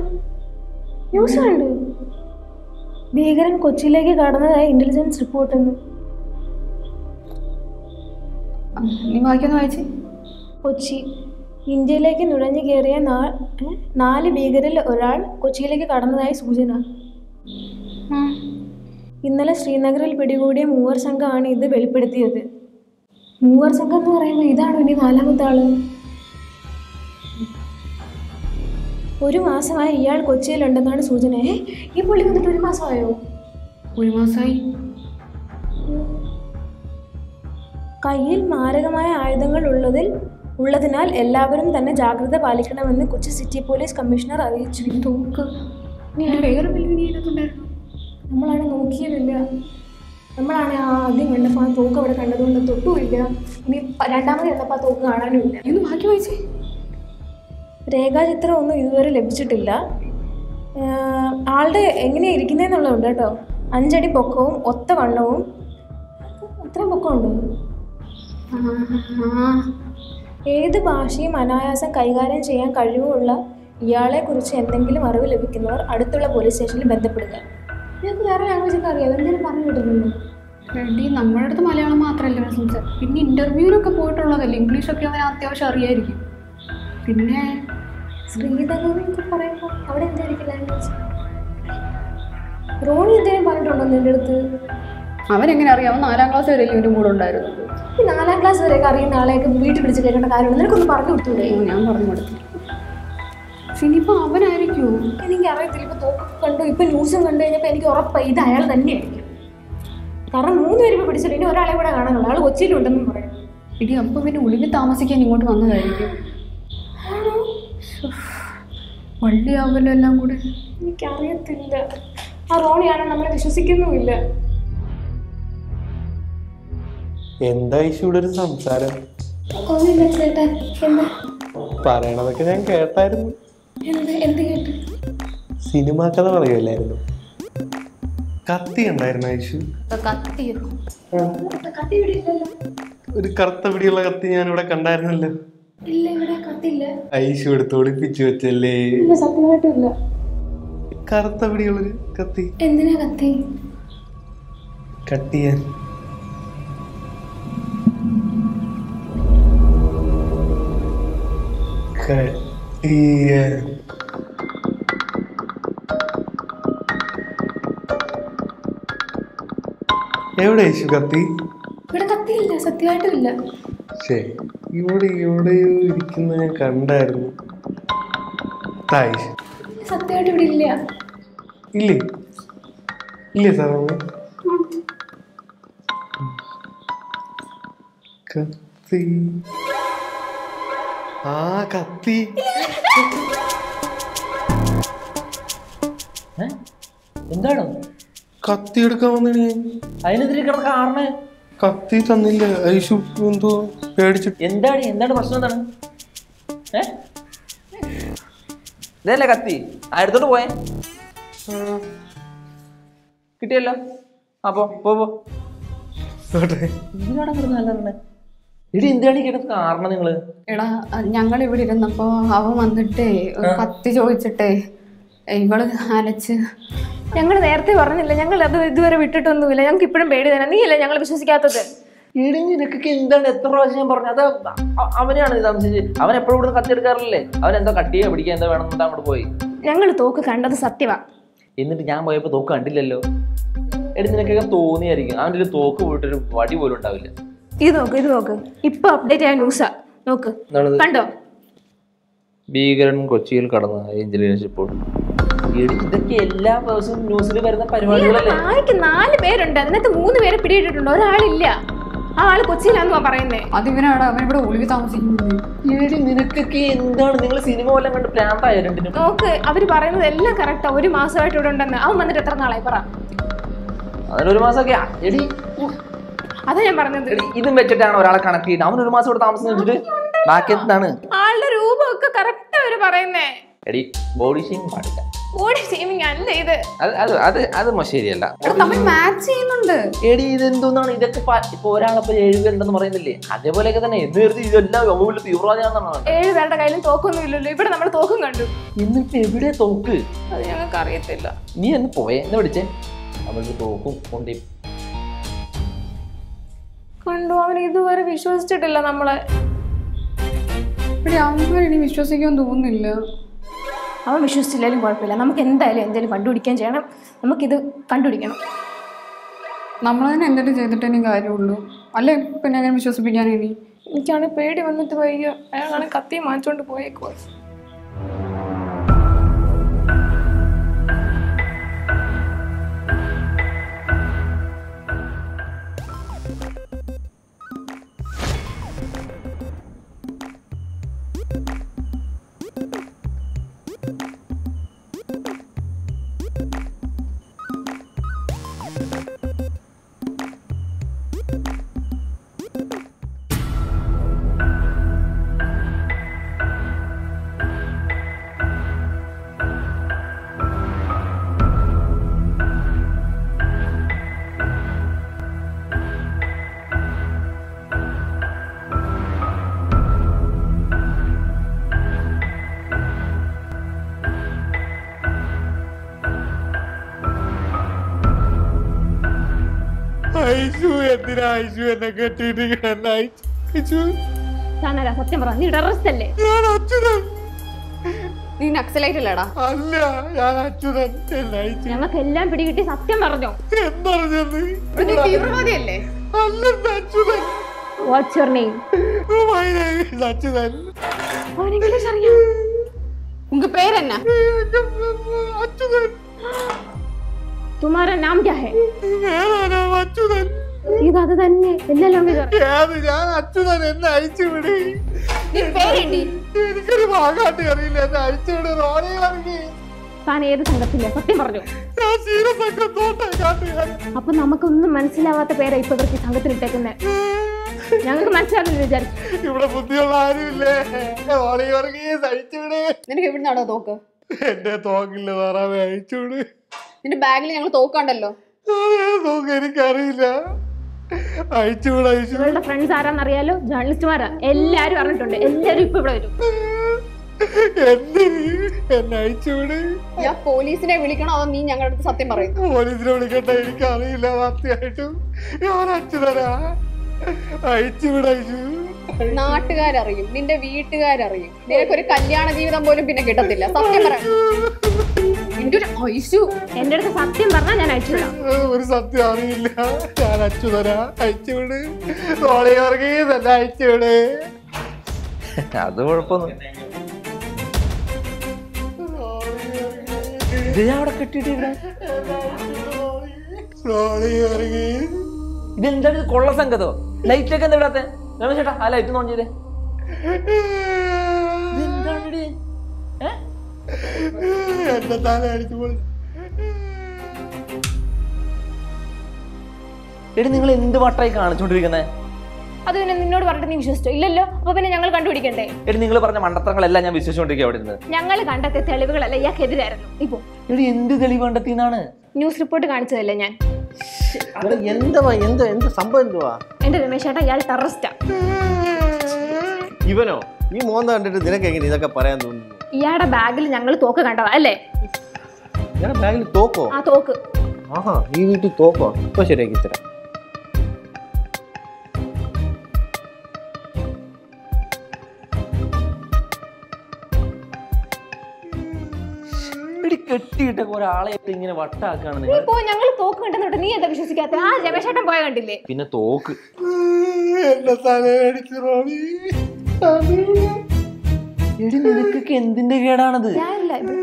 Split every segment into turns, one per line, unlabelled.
News കണ്ടു ഭീകരൻ കൊച്ചിയിലേക്ക് കടന്നതായി ഇന്റലിജൻസ് റിപ്പോർട്ട് എന്ന്
നീ വായിക്കാന്ന് വായിച്ചേ
കൊച്ചി ഇന്ത്യയിലേക്ക് നുഴഞ്ഞു കയറിയ നാ- ഏ? നാല് ഭീകരിൽ ഒരാൾ കൊച്ചിയിലേക്ക് കടന്നതായി സൂചന ഇന്നലെ ശ്രീനഗറിൽ പിടികൂടിയ മൂവർ സംഘമാണ് ഇത് വെളിപ്പെടുത്തിയത് മൂവർ സംഘം എന്ന് പറയുമ്പോൾ ഇതാണോ ഇനി നാലാമത്തെ ആള് ഒരു മാസമായി ഇയാൾ കൊച്ചിയിലുണ്ടെന്നാണ് സൂചന ഏ ഈ പുള്ളി വന്നിട്ട് ഒരു മാസമായോ
ഒരു മാസമായി
കയ്യിൽ മാരകമായ ആയുധങ്ങൾ ഉള്ളതിൽ ഉള്ളതിനാൽ എല്ലാവരും തന്നെ ജാഗ്രത പാലിക്കണമെന്ന് കൊച്ചി സിറ്റി പോലീസ് കമ്മീഷണർ അറിയിച്ചു
തോക്ക് നീ വേറെ വല്ലതും നീ ഇതിനകത്തുണ്ടായിരുന്നു
നമ്മളാണ് നോക്കിയതില്ല നമ്മളാണ് ആ ആദ്യം കണ്ടപ്പോൾ ആ തോക്ക് അവിടെ കണ്ടതുകൊണ്ട് തൊട്ടുമില്ല ഇനി പ- രണ്ടാമത് കണ്ടപ്പോൾ ആ തോക്ക് കാണാനുമില്ല
നീ ഒന്ന് ബാക്കി വായിച്ചേ
രേഖാചിത്രം ഒന്നും ഇതുവരെ ലഭിച്ചിട്ടില്ല ആഹ് ആളുടെ എങ്ങനെയാണ് ഇരിക്കുന്നതെന്നുള്ളതുണ്ട് കേട്ടോ അഞ്ചടി പൊക്കവും ഒത്ത വണ്ണവും അത്രയും പൊക്കമുണ്ടോ ഏത് ഭാഷയും അനായാസം കൈകാര്യം ചെയ്യാൻ കഴിവുള്ള ഇയാളെക്കുറിച്ച് എന്തെങ്കിലും അറിവ് ലഭിക്കുന്നവർ അടുത്തുള്ള പോലീസ് സ്റ്റേഷനിൽ ബന്ധപ്പെടുക നിങ്ങൾക്ക് വേറെ ലാംഗ്വേജ് ഒക്കെ അറിയാം എന്തെങ്കിലും പറഞ്ഞു കിട്ടുന്നുണ്ടോ
റെഡി നമ്മുടെ അടുത്ത് മലയാളം മാത്രമല്ല അവൻ സംസാരം പിന്നെ ഇന്റർവ്യൂവിനൊക്കെ പോയിട്ടുള്ളതല്ലേ ഇംഗ്ലീഷൊക്കെ അവൻ അത്യാവശ്യം അറിയായിരിക്കും പിന്നെ
ശ്രീനഗർ എന്നൊക്കെ പറയുമ്പോൾ അവിടെ എന്തായിരിക്കും ലാംഗ്വേജ് റോണി എന്തെങ്കിലും പറഞ്ഞിട്ടുണ്ടോ നിന്റെ അടുത്ത്
അവൻ എങ്ങനെ അറിയാം അവൻ നാലാം ക്ലാസ് വരെ ഇവൻ്റെ കൂടെ ഉണ്ടായിരുന്നു
ഈ നാലാം ക്ലാസ് വരെയൊക്കെ അറിയുന്ന ആളെയൊക്കെ വീട്ടിൽ പിടിച്ച് കേൾക്കേണ്ട കാര്യമുണ്ട് നിനക്കൊന്ന് പറഞ്ഞു കൊടുത്തൂടെ
അയ്യോ, ഞാൻ പറഞ്ഞു കൊടുത്തു പക്ഷെ ഇനിയിപ്പോൾ അവനായിരിക്കുമോ
എനിക്ക് അറിയത്തില്ല ഇപ്പൊ തോക്കൊക്കെ കണ്ടു ഇപ്പൊ ന്യൂസും കണ്ടു കഴിഞ്ഞപ്പോൾ എനിക്ക് ഉറപ്പായി ഇത് അയാൾ തന്നെയായിരിക്കും കാരണം മൂന്ന് പേര് ഇപ്പൊ പിടിച്ചില്ല ഇനി ഒരാളെ കൂടെ കാണാനുള്ളൂ ആൾ കൊച്ചിയിലുണ്ടെന്നും പറയും
ഇടി അപ്പോൾ പിന്നെ ഒളിവിൽ താമസിക്കാൻ ഇങ്ങോട്ട് വന്നതായിരിക്കും വള്ളിയാവല്ലോ എല്ലാം കൂടെ
എനിക്കറിയത്തില്ല ആ റോണിയാണ് നമ്മളെ വിശ്വസിക്കുന്നുമില്ല
എന്താ ഈശോയുടെ ഒരു സംസാരം
ഒന്നുമില്ല ചേട്ടാ എന്താ
പറയണതൊക്കെ ഞാൻ കേട്ടായിരുന്നു
എന്ത് എന്ത് കേട്ടു
സിനിമ കഥ പറയുമല്ലായിരുന്നു കത്തി ഉണ്ടായിരുന്നു ഐഷു
കത്തിയോ
കത്തി ഇവിടെ ഇല്ലല്ലോ
ഒരു കറുത്ത പിടിയുള്ള കത്തി ഞാൻ ഇവിടെ കണ്ടായിരുന്നല്ലോ
ഇല്ല ഇവിടെ കത്തില്ല
ഐഷു എടുത്ത് ഒളിപ്പിച്ചു വെച്ചല്ലേ
ഇല്ല സത്യമായിട്ടും ഇല്ല
കറുത്ത പിടിയുള്ളൊരു കത്തി
എന്തിനാ കത്തി
കട്ട് ചെയ്യാൻ കട്ട് ചെയ്യാൻ എവിടെ ഐഷു കത്തി
ഇവിടെ കത്തിയില്ല സത്യമായിട്ടും ഇല്ല
ശരി ഇവിടെ എവിടെയോ ഇരിക്കുന്ന ഞാൻ കണ്ടായിരുന്നു തായിഷ്
സത്യമായിട്ട് ഇവിടെ ഇല്ല
ഇല്ലേ ഇല്ലേ സാറമ്മ കത്തി ആ കത്തി
ഏ? എന്താണ്
കത്തി എടുക്കാൻ വന്നാണ് ഞാൻ
അതിനെതിരെ കിടന്ന കാരണം
കത്തി തന്നില്ല ഐഷു എന്തോ പേടിച്ചിട്ട്
എന്താണ് എന്താണ് പ്രശ്നം എന്താണ് ഏ ഇതല്ലേ കത്തി ആ എടുത്തോണ്ട് പോയേ കിട്ടിയല്ലോ അപ്പോ പോ പോ
ആട്ടെ.
എന്തിനാണ് കിടന്ന് നല്ല ഇടി എന്താണ് ഈ കിടന്ന കാരണം നിങ്ങള്
എടാ ഞങ്ങൾ ഇവിടെ ഇരുന്നപ്പോ അവൻ വന്നിട്ടേ ഒരു കത്തി ചോദിച്ചിട്ടേ ഇവള് അലച്ച്
ഞങ്ങൾ നേരത്തെ പറഞ്ഞില്ല ഞങ്ങൾ അത് ഇതുവരെ വിട്ടിട്ടൊന്നുമില്ല ഞങ്ങൾക്ക് ഇപ്പോഴും പേടി തന്നെ നീയല്ലേ ഞങ്ങൾ വിശ്വസിക്കാത്തത്
ഇടി നിനക്കൊക്കെ എന്താണ് എത്ര പ്രാവശ്യം ഞാൻ പറഞ്ഞു അത് അ- അവനെയാണ് ഇത് സംശയിച്ച് അവൻ എപ്പോഴും ഇവിടെ കത്തി എടുക്കാറില്ലേ അവൻ എന്തോ കട്ടിയോ പിടിക്കുക എന്തോ വേണം എന്നിട്ട് അങ്ങോട്ട് പോയി
ഞങ്ങൾ തോക്ക് കണ്ടത് സത്യമാ
എന്നിട്ട് ഞാൻ പോയപ്പോ തോക്ക് കണ്ടില്ലല്ലോ എടി നിനക്കൊക്കെ തോന്നിയായിരിക്കും അവൻ്റെ ഒരു തോക്ക് പോയിട്ടൊരു വടി പോലും ഉണ്ടാവില്ല
ഇത് നോക്ക് ഇത് നോക്ക് ഇപ്പൊ അപ്ഡേറ്റ് ആയ ന്യൂസാ നോക്ക്
എന്താണത്
കണ്ടോ
ഭീകരൻ കൊച്ചിയിൽ കടന്ന ഇന്റലിജൻസ് റിപ്പോർട്ട് ഇതൊക്കെ എല്ലാ ദിവസവും ന്യൂസിൽ വരുന്ന പരിപാടികളല്ലേ
ആയിക്ക് നാല് പേരുണ്ട് അതിനകത്ത് മൂന്ന് പേരെ പിടിയിട്ടിട്ടുണ്ട് ഒരാളില്ല ആ ആള് കൊച്ചിയിലാന്ന് പറയുന്നേ
അത് ഇവനാണ് അവൻ ഇവിടെ ഒളിവിൽ താമസിക്കുന്നത്
എടി നിനക്കൊക്കെ എന്താണ് നിങ്ങൾ സിനിമ വല്ലതും കണ്ട് പ്രാന്തായ രണ്ടിനും
നോക്ക് അവര് പറയുന്നത് എല്ലാം കറക്റ്റാ ഒരു മാസമായിട്ട് ഇവിടെ ഉണ്ടെന്ന് അവൻ വന്നിട്ട് എത്ര നാളായി പറ
അതിന് ഒരു മാസമൊക്കെ ആ- എടി ഉ-
അതാ ഞാൻ പറഞ്ഞത്
എടി ഇതും വെച്ചിട്ടാണ് ഒരാളെ കണക്ട് ചെയ്യുന്നത് അവൻ ഒരു മാസം ഇവിടെ താമസം വെച്ചിട്ട് ബാക്കി എന്താണ്
ആളുടെ രൂപമൊക്കെ കറക്റ്റ് അവര് പറയുന്നേ
എടി ബോഡി ഷെയിം പാടില്ല
ബോഡി ഷേമിങ് അല്ല ഇത്
അത് അത് അത് അത് മോ ശരിയല്ല
എടാ, തമ്മിൽ മാച്ച് ചെയ്യുന്നുണ്ട്
എടി ഇത് എന്തോന്നാണ് ഇതൊക്കെ പ- ഇപ്പൊ ഒരാളിപ്പോ ഏഴുപേരുണ്ടെന്ന് പറയുന്നില്ലേ അതേപോലെയൊക്കെ തന്നെ എന്ന് കരുതി ഇതെല്ലാം വലിയ തീവ്രവാദിയാണെന്നാണ്
ഏഴ് പേരുടെ കയ്യിലും തോക്കൊന്നും ഇല്ലല്ലോ ഇവിടെ നമ്മൾ തോക്കും കണ്ടു
എന്നിട്ട് എവിടെ തോക്ക്
അത് ഞങ്ങൾക്ക് അറിയത്തില്ല
നീ എന്ന് പോയേ എന്ന് വിളിച്ചേ അവൾക്ക് തോക്കും കൊണ്ടേ
കണ്ടു അവൻ ഇതുവരെ വിശ്വസിച്ചിട്ടില്ല നമ്മളെ
ഇവിടെ അമ്മ ഇനി വിശ്വസിക്കാൻ തോന്നുന്നില്ല
അവൻ വിശ്വസിച്ചില്ലാലും കുഴപ്പമില്ല നമുക്ക് എന്തായാലും എന്തെങ്കിലും കണ്ടുപിടിക്കാൻ ചെയ്യണം നമുക്കിത് കണ്ടുപിടിക്കണം
നമ്മൾ തന്നെ എന്തെങ്കിലും ചെയ്തിട്ടേ ഇനി കാര്യമുള്ളൂ അല്ലേ പിന്നെ എങ്ങനെ വിശ്വസിപ്പിക്കാൻ ഇനി
എനിക്കാണെങ്കിൽ പേടി വന്നിട്ട് വയ്യ അയാളാണ് കത്തി മാറ്റിക്കൊണ്ട് പോയേക്കുവാ
ഐശു എന്തിനാ ഐശു എന്നെ കെട്ടിയിട്ട് കിടന്ന ഐശു
ഞാനല്ല സത്യം പറ നീ ടെററിസ്റ്റ് അല്ലേ
ഞാൻ അച്യുതൻ
നീ നക്സലൈറ്റ് അല്ലേടാ
അല്ല ഞാൻ അച്യുതൻ എന്നെ ഐശു
ഞങ്ങൾക്ക് എല്ലാം പിടികിട്ടി സത്യം പറഞ്ഞോ
എന്നറിഞ്ഞത്
നീ തീവ്രവാദിയല്ലേ
അല്ലെന്ന് Achuthan
what's your name
Oh, my name is Achuthan
അവൻ ഇംഗ്ലീഷ് അറിയാം
ഉങ്ക പേരെന്നാ
അച്യുതൻ
തുമാര നാം ക്യാ ഹേ
ഞാനാണ് അച്യുതൻ
ഇത് അത് തന്നെ എല്ലാ ലാംഗ്വേജ് അറിയാം
ഏത് ഞാൻ അച്യുതൻ എന്നെ അയച്ചു വിടി
നീ പേരെണ്ടി
എനിക്കൊരു ഭാഗാട്ടി അറിയില്ല എന്നെ അയച്ചു വിട് റോണി ഇറങ്ങി
താൻ ഏത് സംഘത്തിലെ സത്യം പറഞ്ഞു
ഞാൻ ക്ഷീരസംഘം തോട്ടക്കാട്ടുകാരൻ
അപ്പൊ നമുക്കൊന്നും മനസ്സിലാവാത്ത പേരാ ഇപ്പൊ ഇവർക്ക് ഈ സംഘത്തിൽ ഇട്ടേക്കുന്നത് ഞങ്ങൾക്ക് മനസ്സിലാകുന്നില്ല വിചാരിച്ചു
ഇവിടെ ബുദ്ധിയുള്ള ആരുമില്ലേ റോണി ഇറങ്ങി അയച്ചുവിട്
നിനക്ക് എവിടുന്നാടോ തോക്ക്
എന്റെ തോക്കില്ല താറാവെ അയച്ചുവിട്
നിന്റെ ബാഗിൽ ഞങ്ങൾ തോക്കാണ്ടല്ലോ
തോക്ക് എനിക്കറിയില്ല അയച്ചുവിട് അയച്ചു
ഇവളുടെ ഫ്രണ്ട്സ് ആരാന്നറിയാലോ ജേർണലിസ്റ്റുമാരാ എല്ലാരും അറിഞ്ഞിട്ടുണ്ട് എല്ലാരും ഇപ്പൊ ഇവിടെ വരും
എന്തിന് എന്നെ അയച്ചുവിട്
ഞാൻ പോലീസിനെ വിളിക്കണോ അതോ നീ ഞങ്ങളുടെ അടുത്ത് സത്യം പറയും
പോലീസിനെ വിളിക്കട്ടെ എനിക്കറിയില്ല സത്യമായിട്ടും ഞാൻ അച്യുതരാ അയച്ചുവിട് അയച്ചു
നാട്ടുകാരറിയും നിന്റെ വീട്ടുകാരറിയും നിനക്കൊരു കല്യാണ ജീവിതം പോലും പിന്നെ കിട്ടത്തില്ല സത്യം പറ എന്റെ ഒരു ഐശു
എന്റെ അടുത്ത് സത്യം പറഞ്ഞാൽ ഞാൻ അയച്ചുവിടാം
ഒരു സത്യം അറിയില്ല ഞാൻ അച്യുതരാ അയച്ചുവിട് റോളി ഇറങ്ങി തന്നെ അയച്ചുവിട്
അത് കുഴപ്പമൊന്നും ഇത് ഞാൻ അവിടെ കെട്ടിയിട്ടില്ല
റോളി ഇറങ്ങി
ഇതെന്താണ് ഇത് കൊള്ള സംഗതോ ലൈറ്റ് ഒക്കെ എന്താ ഇടാത്തെ രമേശ് ചേട്ടാ ആ ലൈറ്റ് ഓൺ ചെയ്തേ ഇതെന്താണിത്? ഏ?
എന്റെ തല അടിച്ചു പോയി
എടി നിങ്ങൾ എന്ത് വട്ടായി കാണിച്ചോണ്ടിരിക്കുന്നേ
അത് പിന്നെ നിന്നോട് പറഞ്ഞിട്ട് നീ വിശ്വസിച്ചോ ഇല്ലല്ലോ അപ്പൊ പിന്നെ ഞങ്ങൾ കണ്ടുപിടിക്കണ്ടേ
എടി നിങ്ങൾ പറഞ്ഞ മണ്ടത്തരങ്ങളെല്ലാം ഞാൻ വിശ്വസിച്ചോണ്ടിരിക്കുക അവിടെ നിന്ന്
ഞങ്ങൾ കണ്ടെത്തിയ തെളിവുകളല്ല ഇയാൾക്കെതിരായിരുന്നു ഇപ്പൊ
എടി എന്ത് തെളിവ് കണ്ടെത്തിന്നാണ്
ന്യൂസ് റിപ്പോർട്ട് കാണിച്ചതല്ലേ ഞാൻ
എന്തുവാ എന്ത് എന്ത് സംഭവം എന്തുവാ
എന്റെ രമേശ് ചേട്ടാ ഇയാൾ ടെററിസ്റ്റാ
ഇവനോ ഈ മോന്ത കണ്ടിട്ട് നിനക്ക് എങ്ങനെ ഇതൊക്കെ പറയാൻ തോന്നുന്നു
ഇയാളുടെ ബാഗിൽ ഞങ്ങൾ തോക്ക് കണ്ടതാ അല്ലേ
ഞാൻ ബാഗിൽ തോക്കോ
ആ തോക്ക്
ആഹാ ഈ വീട്ടിൽ തോക്കോ ഇപ്പൊ ശരിയാക്കി തരാം
എടി കെട്ടിയിട്ടൊക്കെ ഒരാളെ ഇങ്ങനെ വട്ടാക്കാണ്
നീ
നിങ്ങൾ
പോ ഞങ്ങൾ തോക്ക് കണ്ടെന്നിട്ട് നീ എന്താ വിശ്വസിക്കാത്ത ആ രമേശ് ചേട്ടൻ പോയ കണ്ടില്ലേ
പിന്നെ തോക്ക്
എന്റെ തല അടിച്ചു റോളി
എടി നിനക്കൊക്കെ എന്തിന്റെ കേടാണത്
ഞാനില്ല ഇത്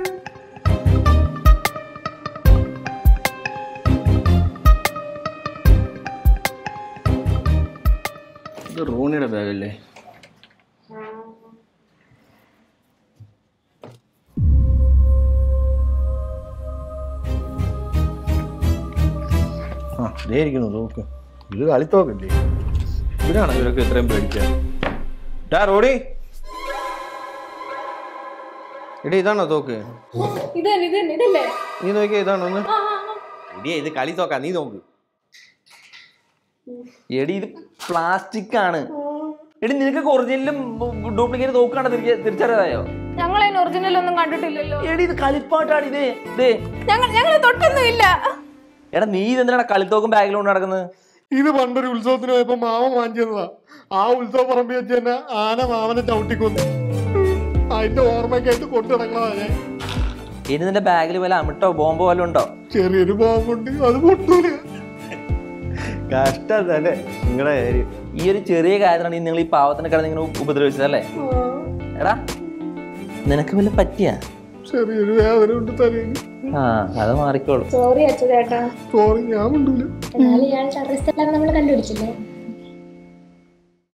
ഇത് റോണിയുടെ ബാഗല്ലേ ആ ദേ ഇരിക്കുന്നു തോക്ക് ഇത് കളിത്തോക്കല്ലേ ഇവരാണ് ഇവരൊക്കെ ഇത്രയും പേടിക്കാൻ ഡാ റോഡി എടി ഇതാണോ തോക്ക്
ഇത് തന്നെ ഇത് തന്നെ ഇതല്ലേ
നീ നോക്കിയാ ഇതാണോ ഒന്ന്
ആ, ആ, ആ.
എടി ഇത് കളി തോക്കാ നീ നോക്ക് എടി ഇത് പ്ലാസ്റ്റിക് ആണ് എടി നിനക്ക് ഒറിജിനലും ഡ്യൂപ്ലിക്കേറ്റ് തോക്കാണ് തിരിച്ചറിയായോ
ഞങ്ങൾ അതിന് ഒറിജിനൽ ഒന്നും കണ്ടിട്ടില്ലല്ലോ
എടി ഇത് കളിപ്പാട്ടാണ് ഇതേ ഇതേ
ഞങ്ങൾ ഞങ്ങൾ തൊട്ടൊന്നും ഇല്ല
എടാ നീ ഇതെന്തിനാണ് കളിത്തോക്കും ബാഗിൽ കൊണ്ട് നടക്കുന്നത്
ഇത് പണ്ടൊരു ഉത്സവത്തിന് പോയപ്പോ മാമ വാങ്ങിച്ചതാ ആ ഉത്സവ പറമ്പിൽ വെച്ച് തന്നെ ആന മാമനെ ചവിട്ടിക്കൊന്നു അതിന്റെ ഓർമ്മയ്ക്കായിട്ട് കൊണ്ടു നടക്കണതാ ഞാൻ
ഇനി നിന്റെ ബാഗിൽ വല്ല അമിട്ടോ ബോംബോ വല്ലതും ഉണ്ടോ
ചെറിയൊരു ബോംബുണ്ട് അത് പൊട്ടൂല
കഷ്ടം തന്നെ നിങ്ങളുടെ കാര്യം
ഈ ഒരു ചെറിയ കാര്യത്തിലാണ് നിങ്ങൾ ഈ പാവത്തിന് കിടന്ന് ഇങ്ങനെ ഉപദ്രവിച്ചതല്ലേ എടാ നിനക്ക് വല്ല പറ്റിയാ
ചെറിയൊരു വേദന ഉണ്ട് തലയിൽ
ആ അത് മാറിക്കോളും
സോറി അച്ഛൻ ചേട്ടാ
സോറി ഞാൻ മിണ്ടൂല
എന്നാലും ഇയാൾ ടെററിസ്റ്റ് എല്ലാം നമ്മൾ കണ്ടുപിടിച്ചില്ലേ